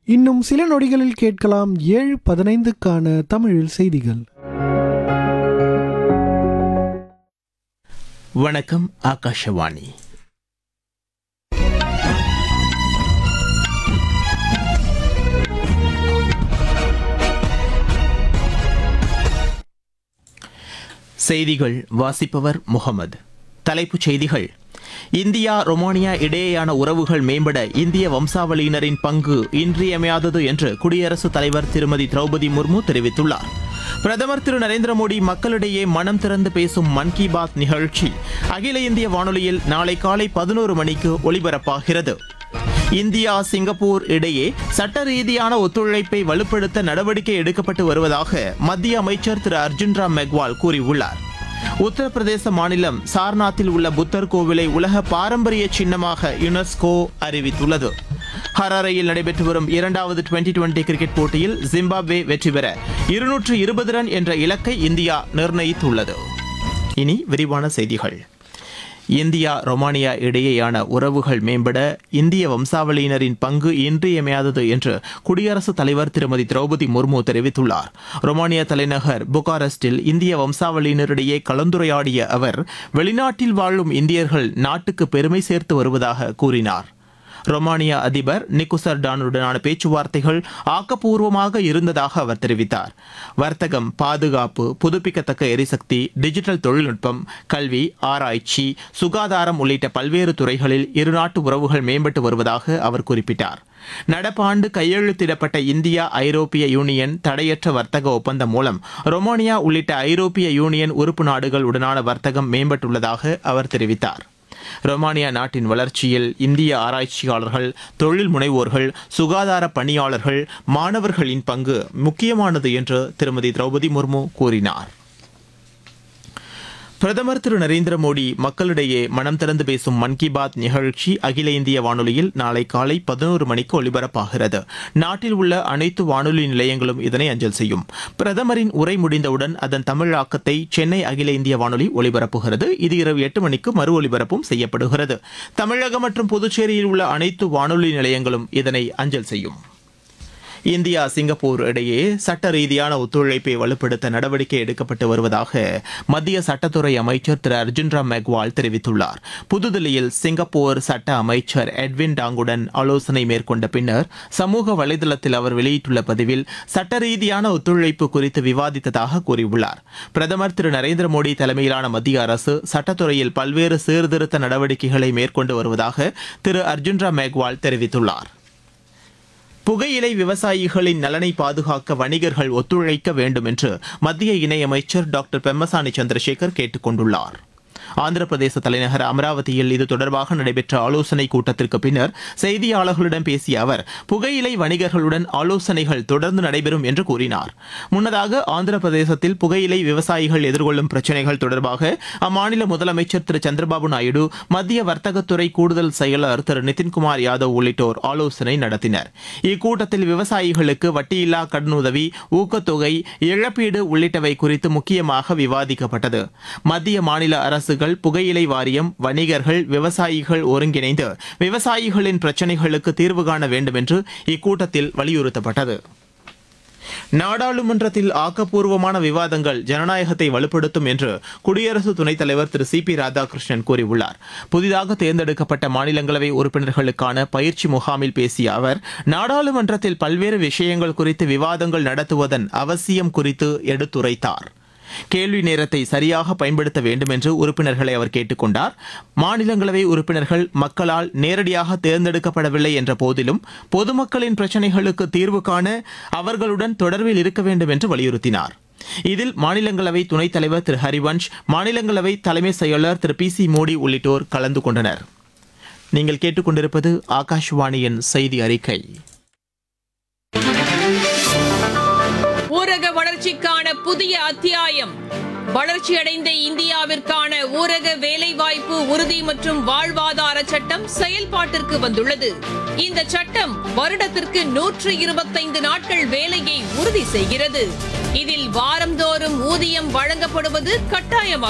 இன்னும் சில நொடிகளில் கேட்கலாம் ஏழு பதினைந்துக்கான தமிழில் செய்திகள் வணக்கம் ஆகாஷவாணி செய்திகள் வாசிப்பவர் முகமது தலைப்புச் செய்திகள் இந்தியா ரொமானியா இடையேயான உறவுகள் மேம்பட இந்திய வம்சாவளியினரின் பங்கு இன்றியமையாதது என்று குடியரசுத் தலைவர் திருமதி திரௌபதி முர்மு தெரிவித்துள்ளார் பிரதமர் திரு நரேந்திர மோடி மக்களிடையே மனம் திறந்து பேசும் மன் கி பாத் நிகழ்ச்சி அகில இந்திய வானொலியில் நாளை காலை பதினோரு மணிக்கு ஒலிபரப்பாகிறது இந்தியா சிங்கப்பூர் இடையே சட்ட ரீதியான ஒத்துழைப்பை வலுப்படுத்த நடவடிக்கை எடுக்கப்பட்டு வருவதாக மத்திய அமைச்சர் திரு அர்ஜுன் ராம் மெக்வால் கூறியுள்ளார் உத்தரப்பிரதேச மாநிலம் சார்நாத்தில் உள்ள புத்தர் கோவிலை உலக பாரம்பரிய சின்னமாக யுனெஸ்கோ அறிவித்துள்ளது ஹராரையில் நடைபெற்று வரும் இரண்டாவது டுவெண்டி டுவெண்டி கிரிக்கெட் போட்டியில் ஜிம்பாப்வே வெற்றி பெற இருநூற்று இருபது ரன் என்ற இலக்கை இந்தியா நிர்ணயித்துள்ளது இனி விரிவான செய்திகள் இந்தியா ரொமானியா இடையேயான உறவுகள் மேம்பட இந்திய வம்சாவளியினரின் பங்கு இன்றியமையாதது என்று குடியரசுத் தலைவர் திருமதி திரௌபதி முர்மு தெரிவித்துள்ளார் ரொமானியா தலைநகர் புகாரெஸ்டில் இந்திய வம்சாவளியினரிடையே கலந்துரையாடிய அவர் வெளிநாட்டில் வாழும் இந்தியர்கள் நாட்டுக்கு பெருமை சேர்த்து வருவதாக கூறினார் ரொமானியா அதிபர் நிக்குசர் டானுடனான பேச்சுவார்த்தைகள் ஆக்கப்பூர்வமாக இருந்ததாக அவர் தெரிவித்தார் வர்த்தகம் பாதுகாப்பு புதுப்பிக்கத்தக்க எரிசக்தி டிஜிட்டல் தொழில்நுட்பம் கல்வி ஆராய்ச்சி சுகாதாரம் உள்ளிட்ட பல்வேறு துறைகளில் இருநாட்டு உறவுகள் மேம்பட்டு வருவதாக அவர் குறிப்பிட்டார் நடப்பாண்டு கையெழுத்திடப்பட்ட இந்தியா ஐரோப்பிய யூனியன் தடையற்ற வர்த்தக ஒப்பந்தம் மூலம் ரொமானியா உள்ளிட்ட ஐரோப்பிய யூனியன் உறுப்பு நாடுகள் உடனான வர்த்தகம் மேம்பட்டுள்ளதாக அவர் தெரிவித்தார் ரொமானியா நாட்டின் வளர்ச்சியில் இந்திய ஆராய்ச்சியாளர்கள் தொழில் முனைவோர்கள் சுகாதார பணியாளர்கள் மாணவர்களின் பங்கு முக்கியமானது என்று திருமதி திரௌபதி முர்மு கூறினார் பிரதமர் திரு நரேந்திர மோடி மக்களிடையே மனம் திறந்து பேசும் மன் கி பாத் நிகழ்ச்சி அகில இந்திய வானொலியில் நாளை காலை பதினோரு மணிக்கு ஒலிபரப்பாகிறது நாட்டில் உள்ள அனைத்து வானொலி நிலையங்களும் இதனை அஞ்சல் செய்யும் பிரதமரின் உரை முடிந்தவுடன் அதன் தமிழாக்கத்தை சென்னை அகில இந்திய வானொலி ஒலிபரப்புகிறது இது இரவு எட்டு மணிக்கு மறு ஒலிபரப்பும் செய்யப்படுகிறது தமிழகம் மற்றும் புதுச்சேரியில் உள்ள அனைத்து வானொலி நிலையங்களும் இதனை அஞ்சல் செய்யும் இந்தியா சிங்கப்பூர் இடையே சட்ட ரீதியான ஒத்துழைப்பை வலுப்படுத்த நடவடிக்கை எடுக்கப்பட்டு வருவதாக மத்திய சட்டத்துறை அமைச்சர் திரு அர்ஜுன் ராம் மெக்வால் தெரிவித்துள்ளார் புதுதில்லியில் சிங்கப்பூர் சட்ட அமைச்சர் எட்வின் டாங்குடன் ஆலோசனை மேற்கொண்ட பின்னர் சமூக வலைதளத்தில் அவர் வெளியிட்டுள்ள பதிவில் சட்ட ரீதியான ஒத்துழைப்பு குறித்து விவாதித்ததாக கூறியுள்ளார் பிரதமர் திரு நரேந்திர மோடி தலைமையிலான மத்திய அரசு சட்டத்துறையில் பல்வேறு சீர்திருத்த நடவடிக்கைகளை மேற்கொண்டு வருவதாக திரு அர்ஜுன் ராம் மெக்வால் தெரிவித்துள்ளார் புகையிலை விவசாயிகளின் நலனை பாதுகாக்க வணிகர்கள் ஒத்துழைக்க வேண்டும் என்று மத்திய இணையமைச்சர் டாக்டர் பெம்மசானி சந்திரசேகர் கேட்டுக் கொண்டுள்ளார் ஆந்திர பிரதேச தலைநகர் அமராவதியில் இது தொடர்பாக நடைபெற்ற ஆலோசனை கூட்டத்திற்கு பின்னர் செய்தியாளர்களிடம் பேசிய அவர் புகையிலை வணிகர்களுடன் ஆலோசனைகள் தொடர்ந்து நடைபெறும் என்று கூறினார் முன்னதாக ஆந்திர பிரதேசத்தில் புகையிலை விவசாயிகள் எதிர்கொள்ளும் பிரச்சினைகள் தொடர்பாக அம்மாநில முதலமைச்சர் திரு சந்திரபாபு நாயுடு மத்திய வர்த்தகத்துறை கூடுதல் செயலர் திரு நிதின்குமார் யாதவ் உள்ளிட்டோர் ஆலோசனை நடத்தினர் இக்கூட்டத்தில் விவசாயிகளுக்கு வட்டியில்லா கடனுதவி ஊக்கத்தொகை இழப்பீடு உள்ளிட்டவை குறித்து முக்கியமாக விவாதிக்கப்பட்டது மத்திய மாநில அரசுகள் புகையிலை வாரியம் வணிகர்கள் விவசாயிகள் ஒருங்கிணைந்து விவசாயிகளின் பிரச்சினைகளுக்கு தீர்வு காண வேண்டும் என்று இக்கூட்டத்தில் வலியுறுத்தப்பட்டது நாடாளுமன்றத்தில் ஆக்கப்பூர்வமான விவாதங்கள் ஜனநாயகத்தை வலுப்படுத்தும் என்று குடியரசு துணைத் தலைவர் திரு சி பி ராதாகிருஷ்ணன் கூறியுள்ளார் புதிதாக தேர்ந்தெடுக்கப்பட்ட மாநிலங்களவை உறுப்பினர்களுக்கான பயிற்சி முகாமில் பேசிய அவர் நாடாளுமன்றத்தில் பல்வேறு விஷயங்கள் குறித்து விவாதங்கள் நடத்துவதன் அவசியம் குறித்து எடுத்துரைத்தார் கேள்வி நேரத்தை சரியாக பயன்படுத்த வேண்டும் என்று உறுப்பினர்களை அவர் கேட்டுக்கொண்டார் மாநிலங்களவை உறுப்பினர்கள் மக்களால் நேரடியாக தேர்ந்தெடுக்கப்படவில்லை என்ற போதிலும் பொதுமக்களின் பிரச்சினைகளுக்கு தீர்வு காண அவர்களுடன் தொடர்பில் இருக்க வேண்டும் என்று வலியுறுத்தினார் இதில் மாநிலங்களவை துணைத் தலைவர் திரு ஹரிவன்ஷ் மாநிலங்களவை தலைமை செயலர் திரு பி சி மோடி உள்ளிட்டோர் கலந்து கொண்டனர் நீங்கள் கேட்டுக்கொண்டிருப்பது ஆகாஷ்வாணியின் செய்தி அறிக்கை ஊரக வளர்ச்சிக்கான புதிய அத்தியாயம் வளர்ச்சியடைந்த இந்தியாவிற்கான ஊரக வேலைவாய்ப்பு உறுதி மற்றும் வாழ்வாதார சட்டம் செயல்பாட்டிற்கு வந்துள்ளது இந்த சட்டம் வருடத்திற்கு நூற்று இருபத்தைந்து நாட்கள் வேலையை உறுதி செய்கிறது இதில் வாரந்தோறும் ஊதியம் வழங்கப்படுவது கட்டாயமாக